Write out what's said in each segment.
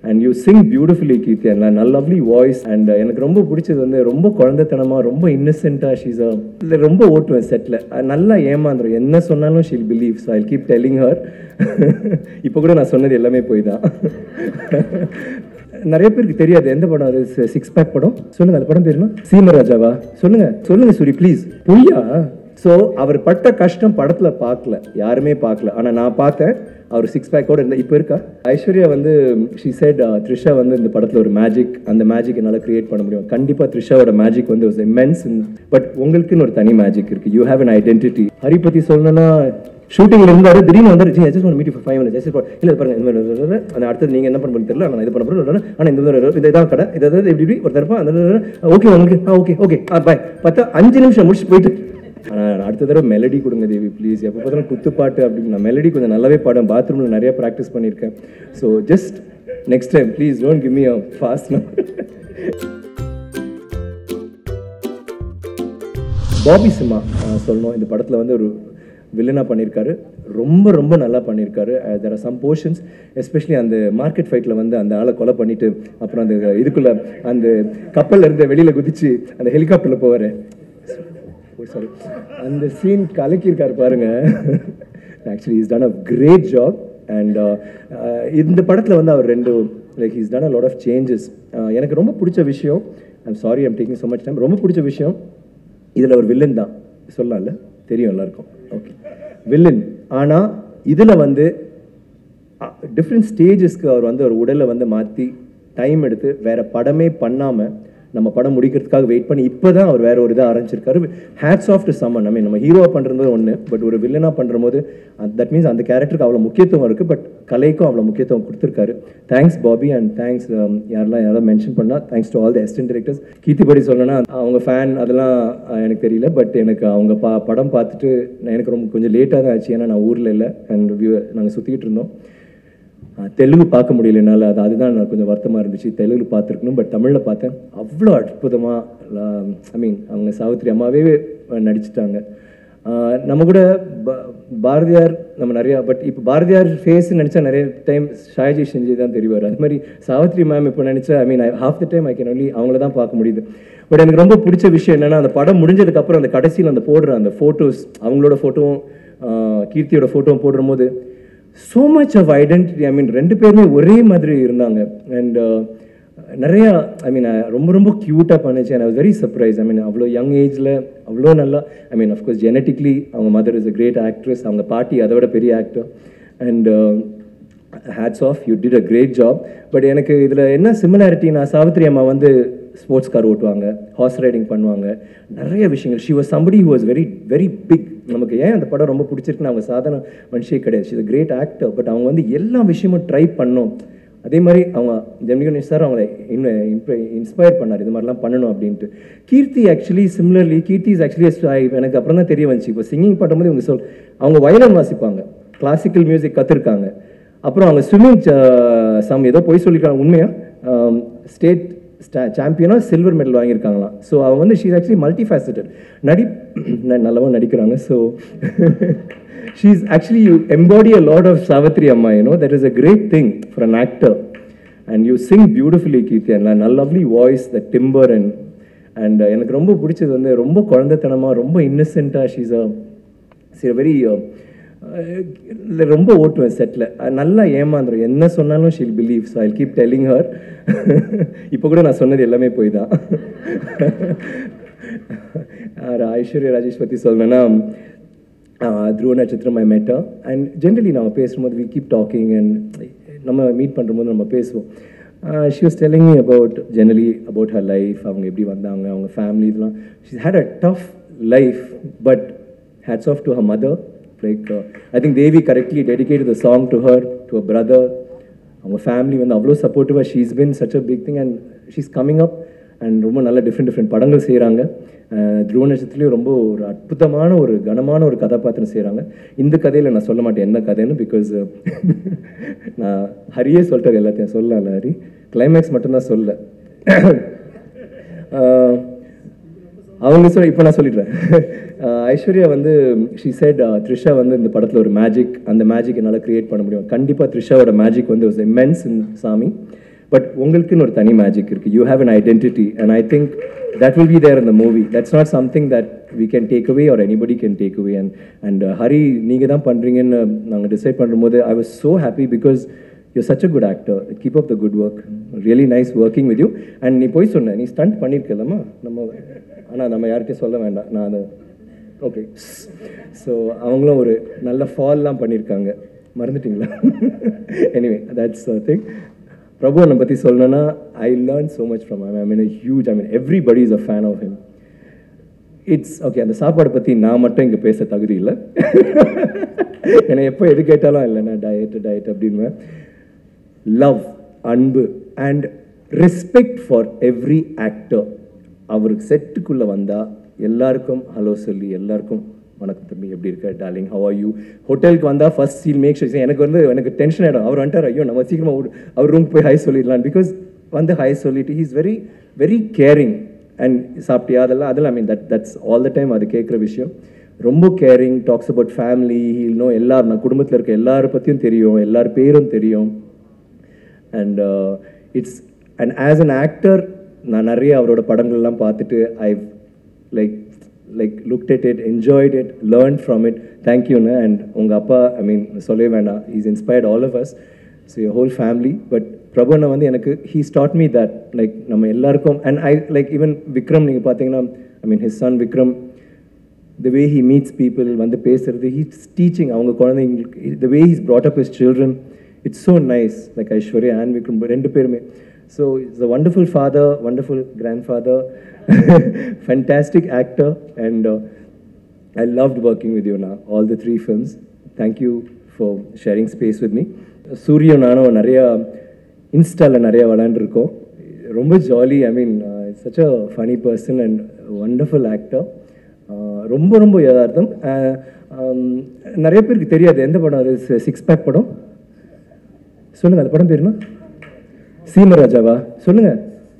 And you sing beautifully Keerthi and நல்ல lovely voice and எனக்கு ரொம்ப பிடிச்சது வந்து ரொம்ப குழந்தைத்தனமாக ரொம்ப இன்னசென்ட்டாக ஷீஸ் இல்லை ரொம்ப ஓட்டுவேன் செட்டில் நல்லா ஏமாந்துரும் என்ன சொன்னாலும் she'll believe so I keep telling her இப்போ கூட நான் சொன்னது எல்லாமே போய் தான் நிறைய பேருக்கு தெரியாது எந்த படம் அது சிக்ஸ் பேக் படம் சொல்லுங்க அந்த படம் பேருனா சீமராஜாவா சொல்லுங்க சொல்லுங்க சூரி ப்ளீஸ் பொய்யா ஸோ அவர் பட்ட கஷ்டம் படத்துல பார்க்கல யாருமே பார்க்கல ஆனா நான் பார்த்தேன் அவர் சிக்ஸ் பேக்கோட இருந்த இப்போ இருக்கா ஐஸ்வர்யா வந்து ஷி செட் த்ரிஷா வந்து இந்த படத்துல ஒரு மேஜிக் அந்த மேஜிக் என்னால் கிரியேட் பண்ண முடியும் கண்டிப்பா த்ரிஷாவோட மேஜிக் வந்து இமென்ஸ் பட் உங்களுக்குன்னு ஒரு தனி மேஜிக் இருக்கு you have an identity Hari பத்தி சொல்லணும்னா ஷூட்டிங்ல இருந்தாரு திடீர்னு வந்து just one meet five minutes just இல்ல பாருங்க இந்த மாதிரி அந்த அடுத்தது நீங்க என்ன பண்ண போறீங்க தெரியல நான் இது பண்ண போறேன் ஆனா இந்த மாதிரி இது இதான் கடை இது அதாவது இப்படி இப்படி ஒரு தரப்பா அந்த ஓகே உங்களுக்கு ஆ ஓகே ஓகே ஆ பாய் பார்த்தா அஞ்சு நிமிஷம் முடிச்சு போயிட்டு ஆனால் அடுத்த தடவை மெலடி கொடுங்க தேவி ப்ளீஸ் எப்போ பார்த்தாலும் குத்துப்பாட்டு அப்படின்னு நான் மெலடி கொஞ்சம் நல்லாவே பாடுவேன் பாத்ரூமில் நிறைய ப்ராக்டிஸ் பண்ணியிருக்கேன் so just next time please don't give me a fast Bobby Simha ah, சொல்லணும் இந்த படத்தில் வந்து ஒரு வில்லனாக பண்ணியிருக்காரு ரொம்ப ரொம்ப நல்லா பண்ணியிருக்காரு there are some portions especially அந்த மார்க்கெட் ஃபைட்டில் வந்து அந்த ஆளை கொலை பண்ணிட்டு அப்புறம் அந்த இதுக்குள்ள அந்த கப்பல்ல இருந்து வெளியில் குதிச்சு அந்த ஹெலிகாப்டரில் போவார் சாரி அந்த சீன் கலக்கியிருக்காரு பாருங்க actually is done a great job and இந்த படத்தில் வந்து அவர் ரெண்டு like is done a lot of changes எனக்கு ரொம்ப பிடிச்ச விஷயம் I'm sorry I'm taking so much time ரொம்ப பிடிச்ச விஷயம் இதில் ஒரு வில்லன் தான் சொல்லலாம்ல தெரியும் எல்லாருக்கும் ஓகே வில்லன் ஆனால் இதில் வந்து டிஃப்ரெண்ட் ஸ்டேஜஸ்க்கு அவர் வந்து ஒரு உடலை வந்து மாற்றி டைம் எடுத்து வேற படமே பண்ணாமல் நம்ம படம் முடிக்கிறதுக்காக வெயிட் பண்ணி இப்போ தான் அவர் வேற ஒரு இதை ஆரம்பிச்சிருக்காரு ஹேட்ஸ் ஆஃப் டு சம்மன் ஐ மீன் நம்ம ஹீரோவாக பண்ணுறது ஒன்று பட் ஒரு வில்லனாக பண்ணுற போது தட் மீன்ஸ் அந்த கேரக்டருக்கு அவ்வளோ முக்கியத்துவம் இருக்குது பட் கலைக்கும் அவ்வளோ முக்கியத்துவம் கொடுத்துருக்காரு தேங்க்ஸ் பாபி அண்ட் தேங்க்ஸ் யாரெல்லாம் யாராவது மென்ஷன் பண்ணால் thanks to all the assistant directors Keerthi படி சொல்லணும்னா அவங்க ஃபேன் அதெல்லாம் அஹ், எனக்கு தெரியல பட் எனக்கு அவங்க பா படம் பார்த்துட்டு நான் எனக்கு ரொம்ப கொஞ்சம் லேட்டாக தான் ஆச்சு ஏன்னா நான் ஊரில் இல்லை அண்ட் நாங்கள் சுற்றிக்கிட்டு இருந்தோம் அஹ் தெலுங்கு பார்க்க முடியல என்னால் அது அதுதான் நான் கொஞ்சம் வருத்தமாக இருந்துச்சு தெலுங்கு பார்த்துருக்கணும் பட் தமிழில் பார்த்தேன் அவ்வளோ அற்புதமாக ஐ மீன் அவங்க சாவித்திரி அம்மாவே நடிச்சிட்டாங்க அஹ் நம்ம கூட பா- பாரதியார் நம்ம நிறையா பட் இப்போ பாரதியார் ஃபேஸ் நினச்சா நிறைய டைம் ஷாயஜி செஞ்சு தான் தெரிவார் அது மாதிரி சாவித்ரி மேம் இப்போ நினச்சா I mean half the time I can only அவங்கள தான் பார்க்க முடியுது பட் எனக்கு ரொம்ப பிடிச்ச விஷயம் என்னன்னா அந்த படம் முடிஞ்சதுக்கப்புறம் அந்த கடைசியில் அந்த போடுற அந்த ஃபோட்டோஸ் அவங்களோட ஃபோட்டோவும் கீர்த்தியோட ஃபோட்டோவும் போடுற போது so much of identity I mean ரெண்டு பேருமே ஒரே மாதிரி இருந்தாங்க அண்ட் நிறைய ஐ மீன் ரொம்ப ரொம்ப க்யூட்டாக பண்ணுச்சு and very surprise I mean அவ்வளோ யங் ஏஜில் அவ்வளோ நல்லா ஐ மீன் அஃப்கோர்ஸ் ஜெனட்டிக்லி அவங்க mother is a great actress அவங்க பாட்டி அதை விட பெரிய actor and hats off you did a great job but எனக்கு இதில் என்ன சிமிலாரிட்டி நான் சாவித்ரி அம்மா வந்து ஸ்போர்ட்ஸ் கார் ஓட்டுவாங்க ஹார்ஸ் ரைடிங் பண்ணுவாங்க நிறைய விஷயங்கள் she was somebody who was very very big நமக்கு ஏன் அந்த படம் ரொம்ப பிடிச்சிருக்குன்னு அவங்க சாதாரண மனுஷே கிடையாது ஷி கிரேட் ஆக்டர் பட் அவங்க வந்து எல்லா விஷயமும் ட்ரை பண்ணோம் அதே மாதிரி அவங்க ஜெமினி கணேஷ் சார் அவங்களை இன்ஸ்பயர் பண்ணார் இது மாதிரிலாம் பண்ணணும் அப்படின்ட்டு Keerthi actually similarly Keerthi is actually எனக்கு அப்புறம் தான் தெரிய வந்துச்சு இப்போ சிங்கிங் பண்ணும்போது இவங்க சொல் அவங்க வயலன் வாசிப்பாங்க கிளாசிக்கல் மியூசிக் கற்றுருக்காங்க அப்புறம் அவங்க ஸ்விம்மிங் சம் ஏதோ போய் சொல்லியிருக்காங்க உண்மையா ஸ்டேட் சாம்பியனா சில்வர் மெடல் வாங்கியிருக்காங்களாம் ஸோ அவங்க வந்து ஷீஸ் ஆக்சுவலி மல்டி ஃபேசட்டட் நடி ந- நல்லவா நடிக்கிறாங்க so she's actually you embody a lot of Savitri அம்மா you know that is a great thing for an actor and you sing beautifully Keerthi and நல்ல lovely voice the timbre and and எனக்கு ரொம்ப பிடிச்சது வந்து ரொம்ப குழந்தைத்தனமாக ரொம்ப இன்னசென்ட்டாக ஷீஸ் அ சரி வெரி இல்லை ரொம்ப ஓட்டுவேன் செட்டில் நல்லா ஏமாந்துரும் என்ன சொன்னாலும் she'll believe so I keep telling her இப்போ கூட நான் சொன்னது எல்லாமே போய் தான் ஆர் ஐஸ்வர்யா ராஜேஷ் பற்றி சொல்லணும்னா த்ரூ நட்சத்திரம் ஐ மெட்டா அண்ட் ஜென்ரலி நம்ம பேசும்போது வி கீப் டாக்கிங் அண்ட் நம்ம மீட் பண்ணும்போது நம்ம பேசுவோம் she was telling me about generally about her life அவங்க எப்படி வந்தாங்க அவங்க ஃபேமிலி இதெல்லாம் she had a tough life but hats off to her mother. Like, uh, I think Devi correctly dedicated the song to her, to her brother. அவங்க family வந்து அவ்வளோ சப்போர்ட்டிவாக she's been such a big thing and she's coming up and ரொம்ப நல்ல different different படங்கள் செய்கிறாங்க துருவ நட்சத்திரத்துலேயும் ரொம்ப ஒரு அற்புதமான ஒரு கனமான ஒரு கதாபாத்திரம் செய்கிறாங்க இந்த கதையில் நான் சொல்ல மாட்டேன் என்ன கதைன்னு பிகாஸ் நான் ஹரியே சொல்லிட்டார் எல்லாத்தையும் சொல்லல ஹரி கிளைமேக்ஸ் மட்டும்தான் சொல்ல ஆஹ் அவங்க சொல்ல இப்போ நான் சொல்லிடுறேன் அஹ் ஐஸ்வர்யா வந்து ஷி செட் த்ரிஷா வந்து இந்த படத்தில் ஒரு மேஜிக் அந்த மேஜிக் என்னால் கிரியேட் பண்ண முடியும் கண்டிப்பாக த்ரிஷாவோட மேஜிக் வந்து இம்மென்ஸ் இன் சாமி பட் உங்களுக்குன்னு ஒரு தனி மேஜிக் இருக்குது you have an identity and I think that will be there in the movie that's not something that we can take away or anybody can take away and and uh, Hari நீங்க தான் பண்றீங்கன்னு நாங்க decide பண்ணும்போது I was so happy because you're such a good actor keep up the good work really nice working with you and நீ போய் சொன்ன நீ stunt பண்ணியிருக்கலம்மா நம்ம ஆனா நம்ம யார்கிட்டயும் சொல்ல வேண்டாம் நான் அதை ஓகே ஸோ அவங்களும் ஒரு நல்ல ஃபால்லாம் பண்ணியிருக்காங்க மறந்துட்டீங்களா எனிவே தட்ஸ் திங் பிரபுவனை பற்றி சொல்லணும்னா I learn so much from I mean huge I mean everybody is a fan of him it's okay அந்த சாப்பாடை பற்றி நான் மட்டும் இங்கே பேச தகுதி இல்லை ஏன்னா எப்போ எது கேட்டாலும் இல்லை நான் டயட் டயட் அப்படின்வேன் லவ் அன்பு and respect for every actor அவருக்கு செட்டுக்குள்ளே வந்தால் எல்லாருக்கும் ஹலோ சொல்லி எல்லாருக்கும் வணக்கம் தம்பி எப்படி இருக்க டார்லிங் ஹவ் ஆர் யூ ஹோட்டலுக்கு வந்தால் ஃபர்ஸ்ட் சீல் மேக் ஷூர் எனக்கு வந்து எனக்கு டென்ஷன் ஆகிடும் அவர் வந்துட்டார் ஐயோ நம்ம சீக்கிரமாக ஓடு- அவர் ரூம் போய் ஹை சொல்லிடலாம் பிகாஸ் வந்து ஹை சொல்லிட்டு he's very very caring and சாப்பிட்டியா அதெல்லாம் அதெல்லாம் I mean that that's all the time அது கேட்குற விஷயம் ரொம்ப கேரிங் டாக்ஸ் அபவுட் ஃபேமிலி ஹீல்னோ எல்லாரும் நான் குடும்பத்தில் இருக்க எல்லாரை பற்றியும் தெரியும் எல்லார் பேரும் தெரியும் and it's and as an actor நான் நிறைய அவரோட படங்கள்லாம் பார்த்துட்டு I like like looked at it enjoyed it learned from it thank யூன்னு அண்ட் உங்கள் அப்பா ஐ மீன் சொல்லவே வேண்டாம் is inspired all of us so your whole family but பிரபுண்ணா வந்து எனக்கு he start me that like நம்ம எல்லாருக்கும் and I like even Vikram நீங்கள் பார்த்தீங்கன்னா ஐ மீன் his son Vikram the way he meets people வந்து பேசுறது he's teaching அவங்க குழந்தைங்களுக்கு the way he's brought up his children it's so nice like Aishwarya and Vikram ரெண்டு பேருமே so he's a wonderful father wonderful grandfather fantastic actor and uh, I loved working with you now all the three films thank you for sharing space with me சூரியும் நானும் நிறையா இன்ஸ்டாவில் நிறையா விளாண்டுருக்கோம் ரொம்ப jolly I mean such a funny person and wonderful actor ரொம்ப ரொம்ப யதார்த்தம் அஹ், ஆம், நிறைய பேருக்கு தெரியாது எந்த படம் அது சிக்ஸ் பேக் படம் சொல்லுங்க அந்த படம் பேருனா சீமராஜாவா சொல்லுங்க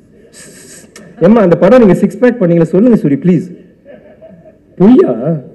ஏம்மா அந்த படம் நீங்க சிக்ஸ் பேக் பண்ணீங்களா சொல்லுங்க சூரி ப்ளீஸ் பொய்யா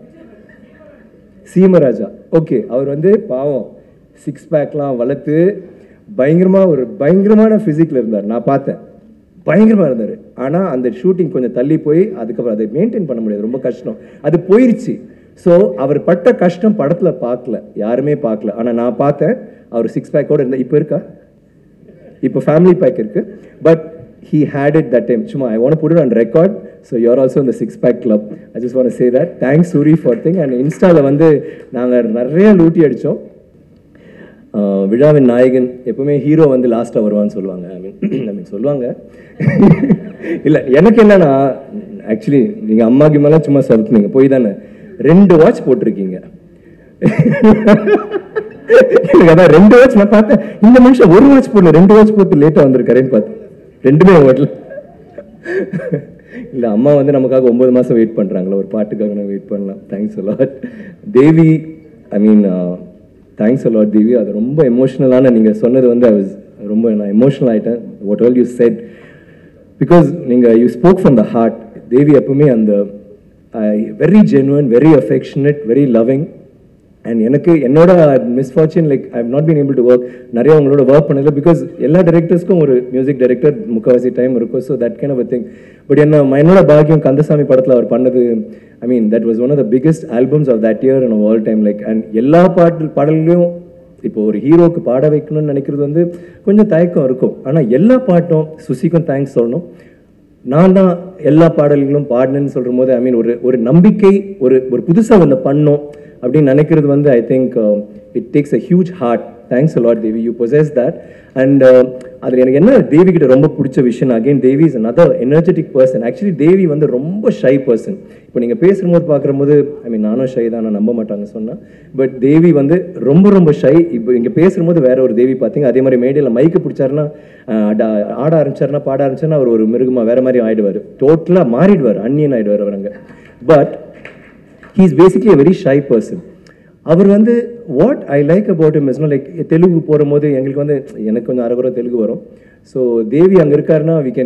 சீமராஜா ஓகே அவர் வந்து பாவம் சிக்ஸ் பேக்லாம் வளர்த்து பயங்கரமா ஒரு பயங்கரமான ஃபிசிக்கில் இருந்தார் நான் பார்த்தேன் பயங்கரமா இருந்தார் ஆனா அந்த ஷூட்டிங் கொஞ்சம் தள்ளி போய் அதுக்கப்புறம் அதை மெயின்டைன் பண்ண முடியாது ரொம்ப கஷ்டம் அது போயிருச்சு ஸோ அவர் பட்ட கஷ்டம் படத்துல பார்க்கல யாருமே பார்க்கல ஆனா நான் பார்த்தேன் அவர் சிக்ஸ் பேக்கோட இருந்தா இப்போ இருக்கா இப்போ ஃபேமிலி பேக் இருக்கு but he had it that time சும்மா I want put it on record so you are also இந்த six pack club I just want say that thanks Soori for thing and இன்ஸ்டாவில் வந்து நாங்கள் நிறைய லூட்டி அடித்தோம் விழாவின் நாயகன் எப்பவுமே ஹீரோ வந்து லாஸ்ட்டாக வருவான்னு சொல்லுவாங்க ஐ மீன் ஐ மீன் சொல்லுவாங்க இல்லை எனக்கு என்னன்னா ஆக்சுவலி நீங்கள் அம்மாக்கு மேலே சும்மா சொல்லுங்க போய் தானே ரெண்டு வாட்ச் போட்டிருக்கீங்க எனக்கு அதான் ரெண்டு வாட்ச் நான் பார்த்தேன் இந்த மனுஷன் ஒரு வாட்ச் போடல ரெண்டு வாட்ச் போட்டு லேட்டாக வந்திருக்காருன்னு பார்த்தேன் ரெண்டுமே ஓட்டல இல்லை அம்மா வந்து நமக்காக ஒன்பது மாதம் வெயிட் பண்ணுறாங்களா ஒரு பாட்டுக்காக நான் வெயிட் பண்ணலாம் thanks a lot Devi I mean thanks a lot Devi அது ரொம்ப எமோஷ்னலான நீங்கள் சொன்னது வந்து I was ரொம்ப நான் எமோஷ்னல் ஆகிட்டேன் what all you said because நீங்கள் you spoke from the heart Devi எப்பவுமே அந்த very genuine very affectionate very loving and எனக்கு என்னோட misfortune like I not been able to work நிறைய அவங்களோட ஒர்க் பண்ணல பிகாஸ் எல்லா டேரக்டர்ஸ்க்கும் ஒரு மியூசிக் டைரக்டர் முக்கால்வாசி டைம் இருக்கும் so that can of thing but என்ன என்னோட பாக்கியம் கந்தசாமி படத்தில் அவர் பண்ணது I mean that was one of the biggest albums of that year and all time like and எல்லா பாட்டு பாடல்களையும் இப்போ ஒரு ஹீரோக்கு பாட வைக்கணும்னு நினைக்கிறது வந்து கொஞ்சம் தயக்கம் இருக்கும் ஆனால் எல்லா பாட்டும் சுசிக்கும் தேங்க்ஸ் சொல்லணும் நான் தான் எல்லா பாடல்களும் பாடினேன்னு சொல்ற போது ஐ மீன் ஒரு ஒரு நம்பிக்கை ஒரு ஒரு புதுசாக ஒன்று பண்ணோம் அப்படின்னு நினைக்கிறது வந்து I think it takes a huge heart thanks lot Devi you possess that and அதில் எனக்கு என்ன தேவி கிட்ட ரொம்ப பிடிச்ச விஷயம் again Devi is another energetic person actually Devi வந்து ரொம்ப ஷை பர்சன் இப்போ நீங்கள் பேசும்போது பார்க்கும்போது ஐ மீன் நானும் ஷை தான் நான் நம்ப மாட்டாங்க சொன்னேன் பட் தேவி வந்து ரொம்ப ரொம்ப ஷை இப்போ இங்கே பேசும்போது வேற ஒரு தேவி பார்த்தீங்க அதே மாதிரி மேடையில் மைக்கு பிடிச்சாருன்னா ஆஹ், அட- ஆட ஆரம்பிச்சாருன்னா பாட ஆரம்பிச்சாருன்னா அவர் ஒரு மிருகமா வேற மாதிரி ஆயிடுவார் டோட்டலாக மாறிடுவார் அந்நியன் ஆயிடுவார் அவருங்க but he is basically a very shy person அவர் வந்து what I like about him இஸ்னோ லைக் தெலுங்கு போகும்போது எங்களுக்கு வந்து எனக்கு கொஞ்சம் அரகுற தெலுங்கு வரும் ஸோ தேவி அங்கே இருக்காருன்னா we can just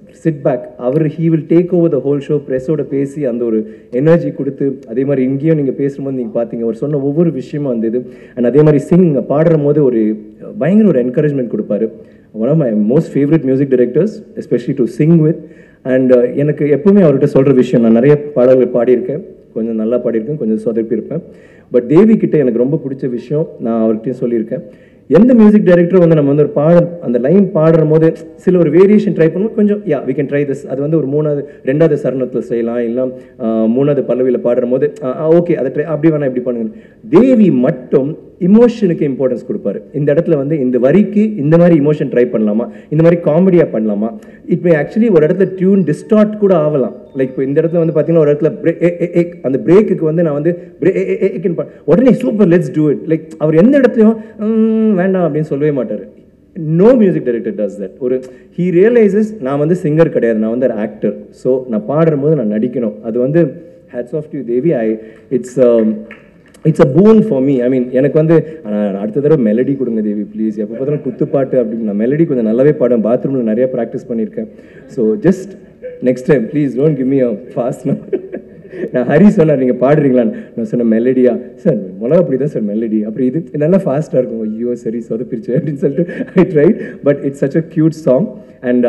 sit back அவர் he will take over the whole show ப்ரெஸ்ஸோட பேசி அந்த ஒரு எனர்ஜி கொடுத்து அதே மாதிரி இங்கேயும் நீங்கள் பேசும்போது நீங்கள் பார்த்தீங்க அவர் சொன்ன ஒவ்வொரு விஷயமும் அந்த இது அண்ட் அதே மாதிரி சிங் பாடுற போது ஒரு பயங்கர ஒரு என்கரேஜ்மெண்ட் கொடுப்பாரு one of my most favourite music directors especially to sing with and எனக்கு எப்பவுமே அவர்கிட்ட சொல்கிற விஷயம் நான் நிறைய பாடல்கள் பாடியிருக்கேன் கொஞ்சம் நல்லா பாடியிருக்கேன் கொஞ்சம் சொதப்பியிருப்பேன் பட் தேவி கிட்ட எனக்கு ரொம்ப பிடிச்ச விஷயம் நான் அவர்கிட்டயும் சொல்லியிருக்கேன் எந்த மியூசிக் டைரக்டரும் வந்து நம்ம வந்து ஒரு பாட அந்த லைன் பாடுற போது சில ஒரு வேரியேஷன் ட்ரை பண்ணும்போது கொஞ்சம் yeah we can try this அது வந்து ஒரு மூணாவது ரெண்டாவது சரணத்தில் செய்யலாம் இல்லை ஆஹ், மூணாவது பல்லவியில் பாடுற போது ஓகே அதை ட்ரை அப்படி வேணா இப்படி பண்ணுங்க தேவி மட்டும் இமோஷனுக்கு இம்பார்ட்டன்ஸ் கொடுப்பாரு இந்த இடத்துல வந்து இந்த வரிக்கு இந்த மாதிரி இமோஷன் ட்ரை பண்ணலாமா இந்த மாதிரி காமெடியாக பண்ணலாமா இட் மே ஆக்சுவலி ஒரு இடத்துல டியூன் டிஸ்டார்ட் கூட ஆகலாம் லைக் இப்போ இந்த இடத்துல வந்து பார்த்தீங்கன்னா ஒரு இடத்துல break- ஏ- ஏ- ஏ- அந்த பிரேக்குக்கு வந்து நான் வந்து break- ஏ- ஏ- ஏ- ஏ- உடனே super let's do it like அவர் எந்த இடத்துலையும் "ம், வேண்டாம் அப்படின்னு சொல்லவே மாட்டார் no music director does that ஒரு ஹீ ரியலைசஸ் நான் வந்து சிங்கர் கிடையாது நான் வந்து ஒரு ஆக்டர் ஸோ நான் பாடுற போது நான் நடிக்கணும் அது வந்து hats off to Devi I it's it's a boon for me I mean எனக்கு வந்து ஆனா, அடுத்த தடவை மெலடி கொடுங்க தேவி ப்ளீஸ் எப்போ பார்த்தாலும் குத்துப்பாட்டு அப்படின்னு நான் மெலடி கொஞ்சம் நல்லாவே பாடுவேன் பாத்ரூமில் நிறைய ப்ராக்டிஸ் பண்ணியிருக்கேன் so just next time please don't give me a fast நான் ஹரி சொன்னார் நீங்கள் பாடுறீங்களான்னு நான் சொன்னேன் மெலடியா சார் மிளகா அப்படி தான் சார் மெலடி அப்புறம் இது இது நல்லா ஃபாஸ்ட்டாக இருக்கும் ஐயோ சரி சொதப்பிருச்சு அப்படின்னு சொல்லிட்டு I tried but it's such a cute song and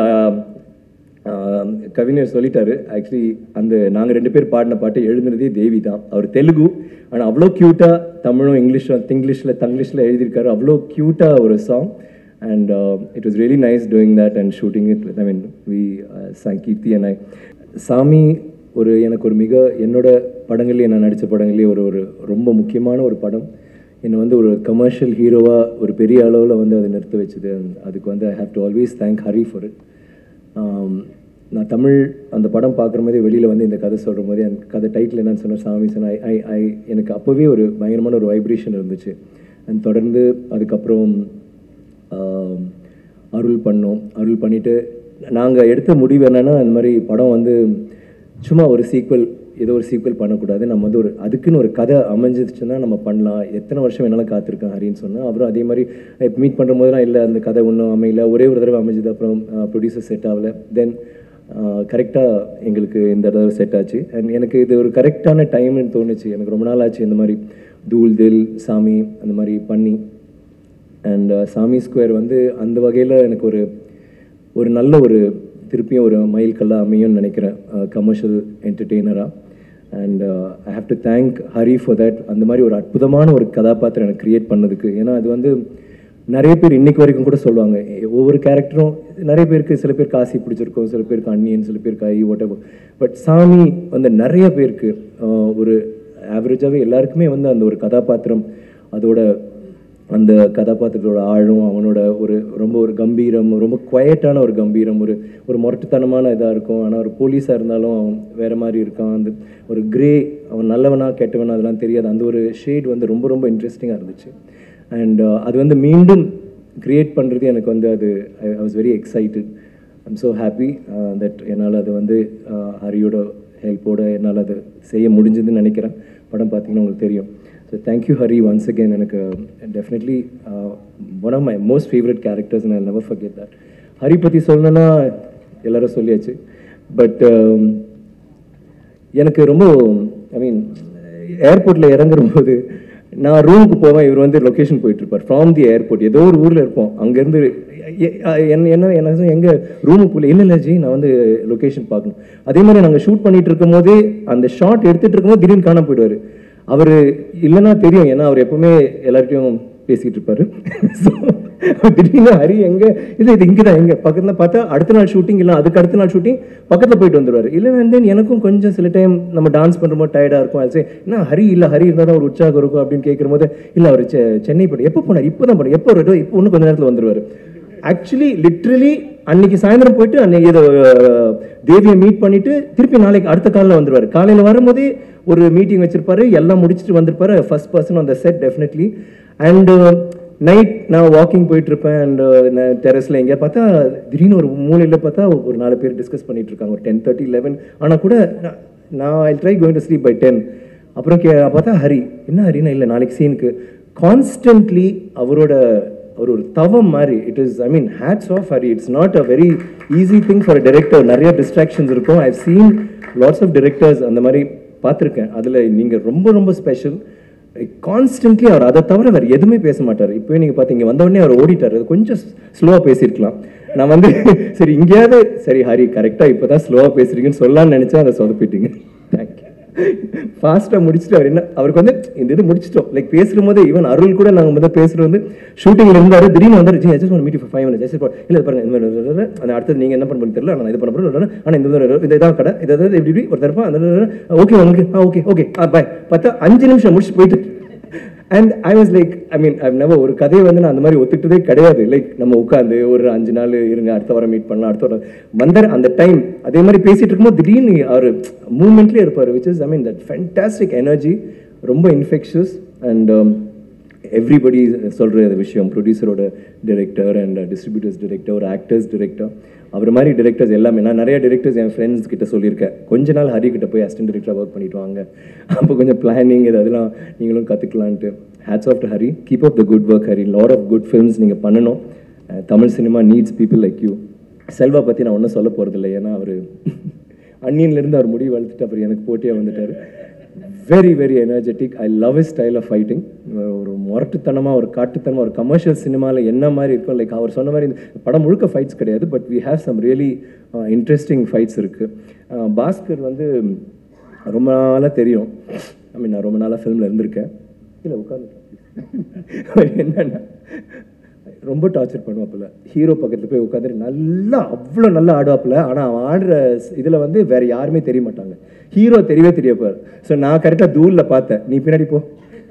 ah கவிஞர் சொல்லிட்டாரு ஆக்சுவலி அந்த நாங்கள் ரெண்டு பேர் பாடின பாட்டு எழுதுனதே தேவி தான் அவர் தெலுங்கு ஆனால் அவ்வளோ க்யூட்டாக தமிழும் இங்கிலீஷும் திங்கிலீஷில் தங்கிலீஷில் எழுதியிருக்காரு அவ்வளோ க்யூட்டாக ஒரு song and it was really nice doing that and shooting it I mean we sang Keerthi and I Saamy ஒரு எனக்கு ஒரு மிக என்னோட படங்கள்லேயே நான் நடித்த படங்கள்லேயே ஒரு ஒரு ரொம்ப முக்கியமான ஒரு படம் என்னை வந்து ஒரு கமர்ஷியல் ஹீரோவாக ஒரு பெரிய அளவில் வந்து அதை நிறுத்த வச்சுது And அதுக்கு வந்து I have to always thank Hari for it ஆம், நான் தமிழ் அந்த படம் பார்க்குற மாதிரி வெளியில் வந்து இந்த கதை சொல்கிற போது அந்த கதை டைட்டில் என்னன்னு சொன்ன சாமி சொன்ன ஐ ஐ ஐ எனக்கு அப்போவே ஒரு பயங்கரமான ஒரு வைப்ரேஷன் இருந்துச்சு அண்ட் தொடர்ந்து அதுக்கப்புறம் ஆம், அருள் பண்ணோம் அருள் பண்ணிவிட்டு நாங்கள் எடுத்த முடிவு என்னென்னா இந்த மாதிரி படம் வந்து சும்மா ஒரு சீக்வல் ஏதோ ஒரு சீக்வல் பண்ணக்கூடாது நம்ம வந்து ஒரு அதுக்குன்னு ஒரு கதை அமைஞ்சிருச்சுன்னா நம்ம பண்ணலாம் எத்தனை வருஷம் வேணாலும் காத்திருக்கேன் ஹரின்னு சொன்னால் அப்புறம் அதே மாதிரி மீட் பண்ணுற போதெல்லாம் இல்லை அந்த கதை ஒன்றும் அமையல ஒரே ஒரு தடவை அமைஞ்சது அப்புறம் ப்ரொடியூசர் செட் ஆகல தென் கரெக்டாக எங்களுக்கு இந்த தடவை செட் ஆச்சு அண்ட் எனக்கு இது ஒரு கரெக்டான டைம்னு தோணுச்சு எனக்கு ரொம்ப நாள் ஆச்சு இந்த மாதிரி தூள் தில் சாமி அந்த மாதிரி பண்ணி அண்ட் சாமி ஸ்கொயர் வந்து அந்த வகையில் எனக்கு ஒரு ஒரு நல்ல ஒரு திருப்பியும் ஒரு மைல் கல்லாக அமையும்னு நினைக்கிறேன் கமர்ஷியல் என்டர்டெய்னராக and I have to thank Hari for that அந்த மாதிரி ஒரு அற்புதமான ஒரு கதாபாத்திரம் எனக்கு க்ரியேட் பண்ணதுக்கு ஏன்னா அது வந்து நிறைய பேர் இன்னைக்கு வரைக்கும் கூட சொல்லுவாங்க எ- ஒவ்வொரு கேரக்டரும் நிறைய பேருக்கு சில பேருக்கு ஆசி பிடிச்சிருக்கும் சில பேருக்கு அன்னியன் சில பேருக்கு ஐ ஒட் பட் சாமி வந்து நிறைய பேருக்கு ஆஹ், ஒரு ஆவரேஜாகவே எல்லாருக்குமே வந்து அந்த ஒரு கதாபாத்திரம் அதோட அந்த கதாபாத்திரத்தோட ஆழம் அவனோட ஒரு ரொம்ப ஒரு கம்பீரம் ரொம்ப குவையட்டான ஒரு கம்பீரம் ஒரு ஒரு முரட்டுத்தனமான இதாக இருக்கும் ஆனால் ஒரு போலீஸாக இருந்தாலும் அவன் வேற மாதிரி இருக்கான் அந்த ஒரு கிரே அவன் நல்லவனா கெட்டவனா அதெல்லாம் தெரியாது அந்த ஒரு ஷேட் வந்து ரொம்ப ரொம்ப இன்ட்ரெஸ்டிங்காக இருந்துச்சு அண்ட் அது வந்து மீண்டும் கிரியேட் பண்ணுறது எனக்கு வந்து அது I was very excited I'm so happy that என்னால் அது வந்து uh, ஹரியோட ஹெல்ப்போட என்னால் அது செய்ய முடிஞ்சதுன்னு நினைக்கிறேன் படம் பார்த்தீங்கன்னா உங்களுக்கு தெரியும் so thank you Hari once again எனக்கு definitely one of my most favourite characters நான் நெவர் forget that ஹரி பற்றி சொல்லணும்னா எல்லாரும் சொல்லியாச்சு பட் எனக்கு ரொம்ப ஐ மீன் ஏர்போர்ட்டில் இறங்குற போது நான் ரூமுக்கு போவேன் இவர் வந்து லொக்கேஷன் போயிட்டு இருப்பார் ஃப்ரம் தி ஏர்போர்ட் ஏதோ ஒரு ஊரில் இருப்போம் அங்கேருந்து என்ன என்ன என்ன எங்கே ரூமுக்குள்ளே இல்லை இல்லை ஜி நான் வந்து லொக்கேஷன் பார்க்கணும் அதே மாதிரி நாங்கள் ஷூட் பண்ணிட்டு இருக்கும் போதே அந்த ஷாட் எடுத்துட்டு இருக்கும்போது திடீர்னு காணாம போயிடுவார் அவர் இல்லைன்னா தெரியும் ஏன்னா அவர் எப்பவுமே எல்லார்ட்டையும் பேசிக்கிட்டு இருப்பாரு ஸோ திடீர்னு ஹரி எங்க இல்லை இது இங்கே தான் எங்க பக்கத்தில் பார்த்தா அடுத்த நாள் ஷூட்டிங் இல்லை அதுக்கு அடுத்த நாள் ஷூட்டிங் பக்கத்தில் போயிட்டு வந்துருவாரு இல்லை தென் எனக்கும் கொஞ்சம் சில டைம் நம்ம டான்ஸ் பண்ணும்போது டயர்டாக இருக்கும் அது என்ன ஹரி இல்லை ஹரி இருந்தால் தான் ஒரு உற்சாகம் இருக்கும் அப்படின்னு கேட்குற போது இல்லை அவர் செ- சென்னை போய் எப்போ போனார் இப்போ தான் போனார் எப்போ வருதோ இப்போ இன்னும் கொஞ்ச நேரத்தில் வந்துருவாரு ஆக்சுவலி லிட்ரலி அன்னைக்கு சாயந்தரம் போயிட்டு அன்னைக்கு இதை அஹ், தேவியை மீட் பண்ணிட்டு திருப்பி நாளைக்கு அடுத்த காலையில் வந்துருவாரு காலையில் வரும்போதே ஒரு மீட்டிங் வச்சிருப்பாரு எல்லாம் முடிச்சுட்டு வந்திருப்பாரு first person on the set definitely and night நான் வாக்கிங் போயிட்டு இருப்பேன் அண்ட் நான் டெரஸில் எங்கேயா பார்த்தா திடீர்னு ஒரு மூலையில் பார்த்தா ஒரு நாலு பேர் டிஸ்கஸ் பண்ணிட்டு இருக்காங்க ஒரு டென் தேர்ட்டி லெவன் ஆனால் கூட நான்- நான் I try going to sleep by ten அப்புறம் கே பார்த்தா ஹரி என்ன ஹரினா இல்லை நாளைக்கு சீனுக்கு கான்ஸ்டன்ட்லி அவரோட அவர் ஒரு தவம் மாதிரி it is I mean hats off Hari it's not a very easy thing for director நிறைய டிஸ்ட்ராக்ஷன்ஸ் இருக்கும் I seen lots of directors அந்த மாதிரி பார்த்துருக்கேன் அதில் நீங்கள் ரொம்ப ரொம்ப ஸ்பெஷல் கான்ஸ்டன்ட்லி அவர் அதை தவிர வேறு எதுவுமே பேச மாட்டார் இப்போ நீங்கள் பார்த்தீங்க வந்த உடனே அவர் ஓடிட்டார் அது கொஞ்சம் ஸ்லோவாக பேசியிருக்கலாம் நான் வந்து சரி இங்கேயாவது சரி ஹரி கரெக்டாக இப்போ தான் ஸ்லோவாக பேசுறீங்கன்னு சொல்லலாம்னு நினச்சேன் அதை சொதப்பிட்டீங்க தேங்க்யூ ஃபாஸ்ட்டாக முடிச்சுட்டு அவர் என்ன அவருக்கு வந்து இந்த இது முடிச்சிட்டோம் லைக் பேசும்போது ஈவன் அருள் கூட நாங்கள் முதல் பேசுகிறது வந்து ஷூட்டிங்கில் இருந்தார் திடீர்னு வந்து ஜி just one meet five minutes just இல்லை இது பாருங்க இந்த மாதிரி அந்த அடுத்தது நீங்கள் என்ன பண்ண தெரியல நான் இது பண்ண போகிறேன் ஆனால் இந்த மாதிரி இந்த இதான் கடை இதை இப்படி இப்படி ஒரு தரப்பா அந்த ஓகே உங்களுக்கு ஆ ஓகே ஓகே ஆ பாய் பார்த்தா அஞ்சு நிமிஷம் முடிச்சுட்டு போயிட்டு and I was like I mean I never ஒரு கதையை வந்து நான் அந்த மாதிரி ஒத்துக்கிட்டதே கிடையாது லைக் நம்ம உட்காந்து ஒரு அஞ்சு நாள் இருங்க அடுத்த வாரம் மீட் பண்ணலாம் அடுத்த வாரம் வந்தார் அந்த டைம் அதே மாதிரி பேசிட்டு இருக்கும்போது திடீர்னு அவர் மூமெண்ட்லேயே இருப்பார் which is I mean that fantastic energy ரொம்ப இன்ஃபெக்ஷஸ் அண்ட் எவ்ரிபடி சொல்கிற விஷயம் ப்ரொடியூசரோட டிரெக்டர் அண்ட் டிஸ்ட்ரிபியூட்டர்ஸ் டிரெக்டர் ஒரு ஆக்டர்ஸ் டிரெக்டர் அவர் மாதிரி டிரெக்டர்ஸ் எல்லாமே நான் நிறைய டிரெக்டர்ஸ் என் ஃப்ரெண்ட்ஸ் கிட்ட சொல்லியிருக்கேன் கொஞ்ச நாள் ஹரி கிட்ட போய் அசிஸ்டன்ட் டிரெக்டராக ஒர்க் பண்ணிட்டு வாங்க அப்போ கொஞ்சம் பிளானிங் இது அதெல்லாம் நீங்களும் கற்றுக்கலான்ட்டு hats off to Hari keep up the good work Hari lot of good films நீங்கள் பண்ணணும் ah Tamil cinema needs people like you Selva பற்றி நான் ஒன்றும் சொல்ல போகிறதில்ல ஏன்னா அவர் அன்னியன்லேருந்து அவர் முடிவு வளர்த்துட்டு அப்புறம் எனக்கு போட்டியாக வந்துட்டார் very very energetic I love his style of fighting ஒரு முரட்டுத்தனமாக ஒரு காட்டுத்தனமாக ஒரு கமர்ஷியல் சினிமாவில் என்ன மாதிரி இருக்கும் லைக் அவர் சொன்ன மாதிரி இந்த படம் முழுக்க ஃபைட்ஸ் கிடையாது but we have some really interesting fights இருக்குது பாஸ்கர் வந்து ரொம்ப நாளாக தெரியும் ஐ மீன் நான் ரொம்ப நாளாக ஃபிலிமில் இருந்திருக்கேன் இல்லை உட்காந்து என்னென்னா ரொம்ப டார்ச்சர் பண்ணுவாப்புல ஹீரோ பக்கத்தில் போய் உட்காந்து நல்லா அவ்வளோ நல்லா ஆடுவாப்புல ஆனால் அவன் ஆடுற இதில் வந்து வேற யாருமே தெரிய மாட்டாங்க ஹீரோ தெரியவே தெரியப்பார் ஸோ நான் கரெக்டாக தூரில் பார்த்தேன் நீ பின்னாடி போ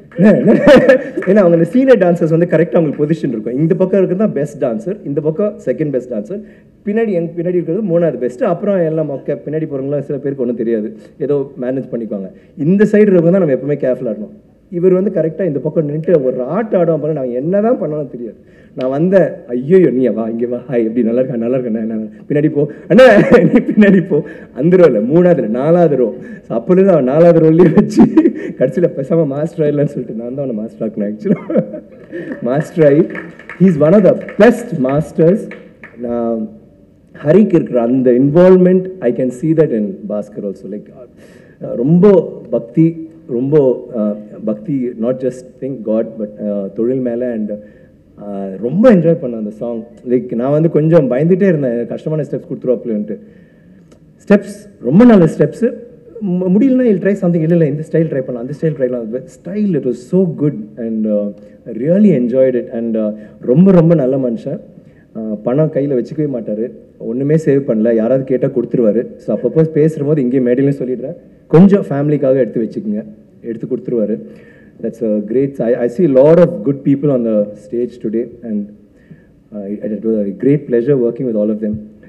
ஏன்னா அவங்க சீனியர் டான்சர்ஸ் வந்து கரெக்டாக அவங்களுக்கு பொசிஷன் இருக்கும் இந்த பக்கம் இருக்கிறது தான் பெஸ்ட் டான்சர் இந்த பக்கம் செகண்ட் பெஸ்ட் டான்சர் பின்னாடி எங்க பின்னாடி இருக்கிறது மூணாவது பெஸ்ட் அப்புறம் எல்லாம் மொக்க பின்னாடி போகிறவங்களாம் சில பேருக்கு ஒன்றும் தெரியாது ஏதோ மேனேஜ் பண்ணிக்குவாங்க இந்த சைடு இருக்கவங்க தான் நம்ம எப்பவுமே கேர்ஃபுல்லாக இருக்கணும் இவர் வந்து கரெக்டாக இந்த பக்கம் நின்றுட்டு ஒரு ஆட்ட ஆடுவான் பாருங்க நான் என்ன தான் பண்ணணும் தெரியாது நான் வந்தேன் ஐயோ நீ வா இங்கே வா ஹாய் எப்படி நல்லா இருக்கா நல்லா இருக்கா நான் பின்னாடி போ அண்ணா நீ பின்னாடி போ அந்த ரோ இல்லை மூணாவது row, நாலாவது ரோ ஸோ அப்போலேருந்து அவன் நாலாவது ரோல்லேயே வச்சு கடைசியில் பேசாமல் மாஸ்டர் ஆயிடலான்னு சொல்லிட்டு நான் தான் அவனை மாஸ்டர் ஆக்கணும் ஆக்சுவலாக மாஸ்டர் ஆகி he's one of the best masters நான் ஹரிக்கு இருக்கிற அந்த involvement I can see that in Bhaskar also like ரொம்ப பக்தி ரொம்ப அஹ், பக்தி not just think god but தொழில் மேலே அண்ட் ரொம்ப என்ஜாய் பண்ணேன் அந்த சாங் லைக் நான் வந்து கொஞ்சம் பயந்துட்டே இருந்தேன் கஷ்டமான ஸ்டெப்ஸ் கொடுத்துருவாப்புலன்ட்டு ஸ்டெப்ஸ் ரொம்ப நல்ல ஸ்டெப்ஸு முடியலனா இல் ட்ரை சம்திங் இல்லை இல்லை இந்த ஸ்டைல் ட்ரை பண்ணலாம் அந்த ஸ்டைல் ட்ரை பண்ணலாம் style it was so good and really enjoyed it and ரொம்ப ரொம்ப நல்ல மனுஷன் அஹ், பணம் கையில் வச்சுக்கவே மாட்டார் ஒன்றுமே சேவ் பண்ணல யாராவது கேட்டால் கொடுத்துருவாரு ஸோ அப்பப்போ பேசுகிற போது இங்கேயும் மேடையிலும் சொல்லிடுறேன் கொஞ்சம் ஃபேமிலிக்காக எடுத்து வச்சுக்கோங்க எடுத்து கொடுத்துருவாரு that's a great I I see lot of good people on the stage today and it was great pleasure working with all of them